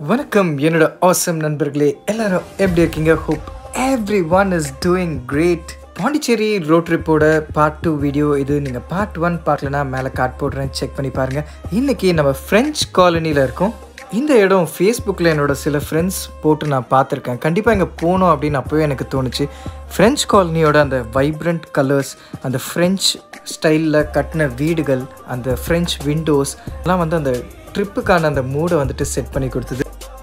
வணக்கம் என்னோட ஆசம் நண்பர்களே எல்லாரும் எப்படி இருக்கீங்க hope everyone is doing great Pondicherry road ட்ரிப்போட பார்ட் டூ வீடியோ இது நீங்கள் பார்ட் ஒன் பார்க்கலனா மேலே கார்ட் போடுறேன் செக் பண்ணி பாருங்கள் இன்றைக்கி நம்ம ஃப்ரெஞ்ச் காலனியில் இருக்கோம் இந்த இடம் ஃபேஸ்புக்கில் என்னோட சில ஃப்ரெண்ட்ஸ் போட்டு நான் பார்த்துருக்கேன் கண்டிப்பாக இங்கே போகணும் அப்படின்னு அப்போவே எனக்கு தோணுச்சு ஃப்ரெஞ்ச் காலனியோட அந்த வைப்ரண்ட் கலர்ஸ் அந்த ஃப்ரெஞ்ச் ஸ்டைலில் கட்டின வீடுகள் அந்த ஃப்ரெஞ்ச் விண்டோஸ் எல்லாம் வந்து அந்த ட்ரிப்புக்கான அந்த மூடை வந்துட்டு செட் பண்ணி கொடுத்தது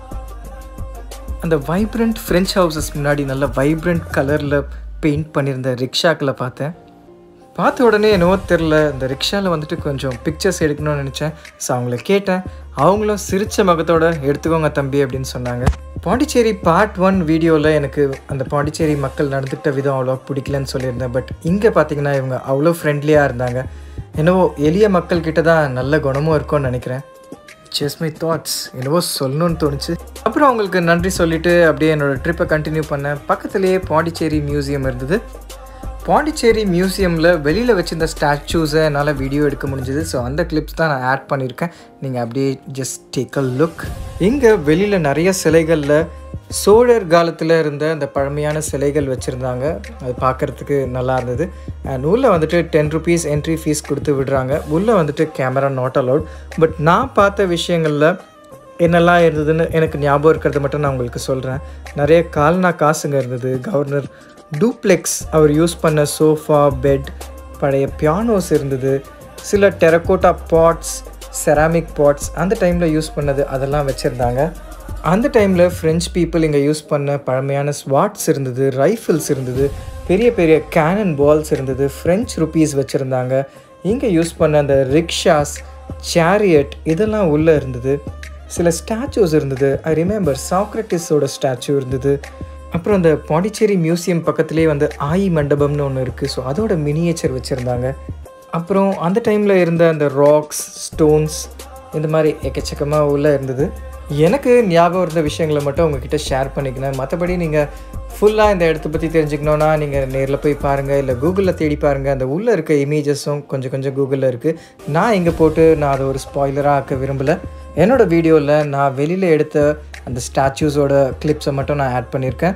அந்த வைப்ரண்ட் ஃப்ரெஞ்ச் ஹவுசஸ் முன்னாடி நல்ல வைப்ரண்ட் கலரில் பெயிண்ட் பண்ணியிருந்த ரிக்ஷாக்களை பார்த்தேன் பார்த்த உடனே என்னவோ தெரில இந்த ரிக்ஷாவில் வந்துட்டு கொஞ்சம் பிக்சர்ஸ் எடுக்கணும்னு நினச்சேன் ஸோ அவங்கள கேட்டேன் அவங்களும் சிரித்த முகத்தோட எடுத்துக்கோங்க தம்பி அப்படின்னு சொன்னாங்க பாண்டிச்சேரி பார்ட் ஒன் வீடியோவில் எனக்கு அந்த பாண்டிச்சேரி மக்கள் நடந்துக்கிட்ட விதம் அவ்வளோ பிடிக்கலன்னு சொல்லியிருந்தேன் பட் இங்கே பார்த்தீங்கன்னா இவங்க அவ்வளோ ஃப்ரெண்ட்லியாக இருந்தாங்க என்னவோ எளிய மக்கள் கிட்ட தான் நல்ல குணமும் இருக்கும்னு நினைக்கிறேன் ஜஸ்ட் மை தாட்ஸ் என்னவோ சொல்லணும்னு தோணுச்சு அப்புறம் அவங்களுக்கு நன்றி சொல்லிவிட்டு அப்படியே என்னோடய ட்ரிப்பை கண்டினியூ பண்ணேன் பக்கத்துலேயே பாண்டிச்சேரி மியூசியம் இருந்தது பாண்டிச்சேரி மியூசியமில் வெளியில் வச்சிருந்த ஸ்டாச்சூஸை என்னால் வீடியோ எடுக்க முடிஞ்சது ஸோ அந்த கிளிப்ஸ் தான் நான் ஆட் பண்ணியிருக்கேன் நீங்கள் அப்படியே ஜஸ்ட் டேக் அ லுக் இங்கே வெளியில் நிறைய சிலைகளில் சோழர் காலத்தில் இருந்த அந்த பழமையான சிலைகள் வச்சுருந்தாங்க அது பார்க்குறதுக்கு நல்லா இருந்தது அண்ட் உள்ளே வந்துட்டு டென் ருபீஸ் என்ட்ரி ஃபீஸ் கொடுத்து விடுறாங்க உள்ளே வந்துட்டு கேமரா நாட் அலவுட் பட் நான் பார்த்த விஷயங்களில் என்னெல்லாம் இருந்ததுன்னு எனக்கு ஞாபகம் இருக்கிறத மட்டும் நான் உங்களுக்கு சொல்கிறேன் நிறைய கால்னா காசுங்க இருந்தது கவர்னர் டூப்ளெக்ஸ் அவர் யூஸ் பண்ண சோஃபா பெட் பழைய பியானோஸ் இருந்தது சில டெரக்கோட்டா பாட்ஸ் செராமிக் பாட்ஸ் அந்த டைமில் யூஸ் பண்ணது அதெல்லாம் வச்சுருந்தாங்க அந்த டைமில் ஃப்ரெஞ்ச் பீப்புள் இங்கே யூஸ் பண்ண பழமையான ஸ்வாட்ஸ் இருந்தது ரைஃபிள்ஸ் இருந்தது பெரிய பெரிய கேனன் பால்ஸ் இருந்தது ஃப்ரெஞ்ச் ருப்பீஸ் வச்சுருந்தாங்க இங்கே யூஸ் பண்ண அந்த ரிக்ஷாஸ் சேரியட் இதெல்லாம் உள்ளே இருந்தது சில ஸ்டாச்சூஸ் இருந்தது ஐ ரிமெம்பர் சாக்ரட்டிஸோட ஸ்டாச்சு இருந்தது அப்புறம் அந்த பாண்டிச்சேரி மியூசியம் பக்கத்துலேயே வந்து ஆயி மண்டபம்னு ஒன்று இருக்குது ஸோ அதோட மினியேச்சர் வச்சுருந்தாங்க அப்புறம் அந்த டைமில் இருந்த அந்த ராக்ஸ் ஸ்டோன்ஸ் இந்த மாதிரி எக்கச்சக்கமாக உள்ளே இருந்தது எனக்கு ஞாபகம் இருந்த விஷயங்களை மட்டும் உங்ககிட்ட ஷேர் பண்ணிக்கினேன் மற்றபடி நீங்கள் ஃபுல்லாக இந்த இடத்த பற்றி தெரிஞ்சுக்கணுன்னா நீங்கள் நேரில் போய் பாருங்கள் இல்லை கூகுளில் தேடி பாருங்கள் அந்த உள்ளே இருக்க இமேஜஸும் கொஞ்சம் கொஞ்சம் கூகுளில் இருக்குது நான் இங்கே போட்டு நான் அதை ஒரு ஸ்பாய்லராக ஆக்க விரும்பலை என்னோடய வீடியோவில் நான் வெளியில் எடுத்த அந்த ஸ்டாச்சூஸோட கிளிப்ஸை மட்டும் நான் ஆட் பண்ணியிருக்கேன்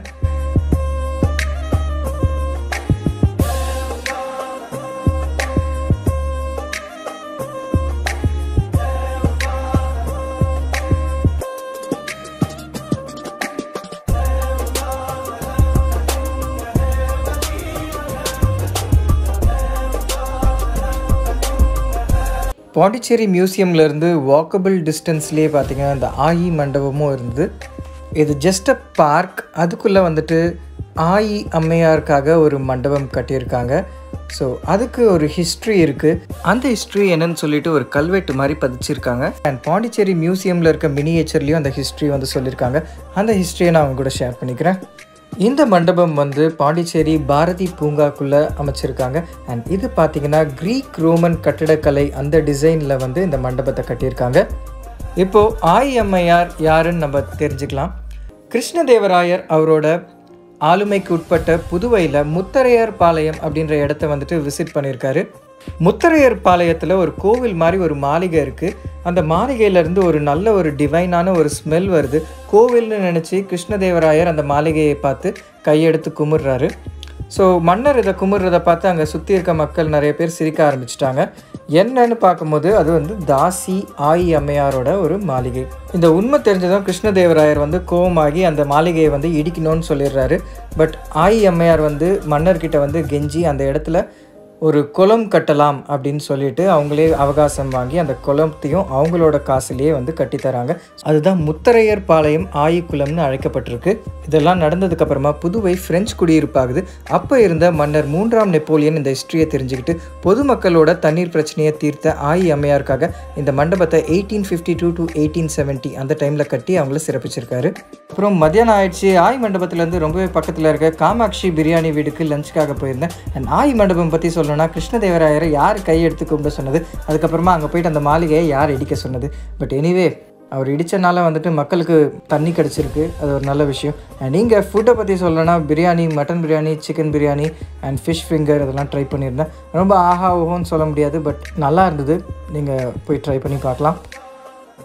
பாண்டிச்சேரி மியூசியம்லேருந்து வாக்கபிள் டிஸ்டன்ஸ்லேயே பார்த்தீங்கன்னா இந்த ஆயி மண்டபமும் இருந்தது இது ஜஸ்ட் அ பார்க் அதுக்குள்ளே வந்துட்டு ஆயி அம்மையாருக்காக ஒரு மண்டபம் கட்டியிருக்காங்க ஸோ அதுக்கு ஒரு ஹிஸ்ட்ரி இருக்குது அந்த ஹிஸ்ட்ரி என்னன்னு சொல்லிட்டு ஒரு கல்வெட்டு மாதிரி பதிச்சிருக்காங்க அண்ட் பாண்டிச்சேரி மியூசியமில் இருக்க மினியேச்சர்லேயும் அந்த ஹிஸ்ட்ரி வந்து சொல்லியிருக்காங்க அந்த ஹிஸ்ட்ரியை நான் அவங்க கூட ஷேர் பண்ணிக்கிறேன் இந்த மண்டபம் வந்து பாண்டிச்சேரி பாரதி பூங்காக்குள்ளே அமைச்சிருக்காங்க அண்ட் இது பார்த்தீங்கன்னா க்ரீக் ரோமன் கட்டிடக்கலை அந்த டிசைனில் வந்து இந்த மண்டபத்தை கட்டியிருக்காங்க இப்போது ஆய் அம்மையார் யாருன்னு நம்ம தெரிஞ்சுக்கலாம் கிருஷ்ணதேவராயர் அவரோட ஆளுமைக்கு உட்பட்ட புதுவையில் முத்தரையர் பாளையம் அப்படின்ற இடத்த வந்துட்டு விசிட் பண்ணியிருக்காரு முத்தரையர் பாளையத்தில் ஒரு கோவில் மாதிரி ஒரு மாளிகை இருக்குது அந்த மாளிகையிலேருந்து ஒரு நல்ல ஒரு டிவைனான ஒரு ஸ்மெல் வருது கோவில்னு நினச்சி கிருஷ்ணதேவராயர் அந்த மாளிகையை பார்த்து கையெடுத்து கும்பிட்றாரு ஸோ மன்னர் இதை கும்பிட்றதை பார்த்து அங்கே சுற்றி இருக்க மக்கள் நிறைய பேர் சிரிக்க ஆரம்பிச்சிட்டாங்க என்னன்னு பார்க்கும்போது அது வந்து தாசி ஆயி அம்மையாரோட ஒரு மாளிகை இந்த உண்மை தெரிஞ்சதும் கிருஷ்ணதேவராயர் வந்து கோவமாகி அந்த மாளிகையை வந்து இடிக்கணும்னு சொல்லிடுறாரு பட் ஆயி அம்மையார் வந்து மன்னர்கிட்ட வந்து கெஞ்சி அந்த இடத்துல ஒரு குளம் கட்டலாம் அப்படின்னு சொல்லிட்டு அவங்களே அவகாசம் வாங்கி அந்த குளத்தையும் அவங்களோட காசுலேயே வந்து கட்டித்தராங்க அதுதான் முத்தரையர் பாளையம் ஆயிக்குளம்னு அழைக்கப்பட்டிருக்கு இதெல்லாம் நடந்ததுக்கப்புறமா புதுவை பிரெஞ்சு குடியிருப்பாகுது அப்போ இருந்த மன்னர் மூன்றாம் நெப்போலியன் இந்த ஹிஸ்ட்ரியை தெரிஞ்சுக்கிட்டு பொதுமக்களோட தண்ணீர் பிரச்சனையை தீர்த்த ஆயி அம்மையாருக்காக இந்த மண்டபத்தை eighteen fifty two to eighteen seventy அந்த டைமில் கட்டி அவங்கள சிறப்பிச்சிருக்காரு அப்புறம் மத்தியானம் ஆயிடுச்சு ஆய் மண்டபத்துலேருந்து ரொம்பவே பக்கத்தில் இருக்க காமாட்சி பிரியாணி வீடுக்கு லஞ்சுக்காக போயிருந்தேன் அண்ட் ஆய் மண்டபம் பற்றி சொல்லணும்னா கிருஷ்ணதேவராயரை யார் கையெடுத்து கும்பிட சொன்னது அதுக்கப்புறமா அங்கே போயிட்டு அந்த மாளிகையை யார் இடிக்க சொன்னது பட் எனிவே அவர் இடித்தனால வந்துட்டு மக்களுக்கு தண்ணி கிடச்சிருக்கு அது ஒரு நல்ல விஷயம் அண்ட் நீங்கள் ஃபுட்டை பற்றி சொல்லணும்னா biryani mutton biryani chicken biryani and fish finger இதெல்லாம் ட்ரை பண்ணியிருந்தேன் ரொம்ப ஆஹா ஓஹோன்னு சொல்ல முடியாது பட் நல்லா இருந்தது நீங்கள் போய் ட்ரை பண்ணி பார்க்கலாம்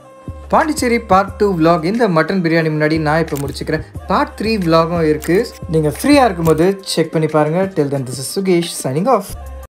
பாண்டிச்சேரி பார்ட் டூ vlog இந்த மட்டன் பிரியாணி முன்னாடி நான் இப்போ முடிச்சுக்கிறேன் பார்ட் த்ரீ vlogகும் இருக்குது நீங்கள் ஃப்ரீயாக இருக்கும்போது செக் பண்ணி பாருங்கள் till then this is Sukesh signing of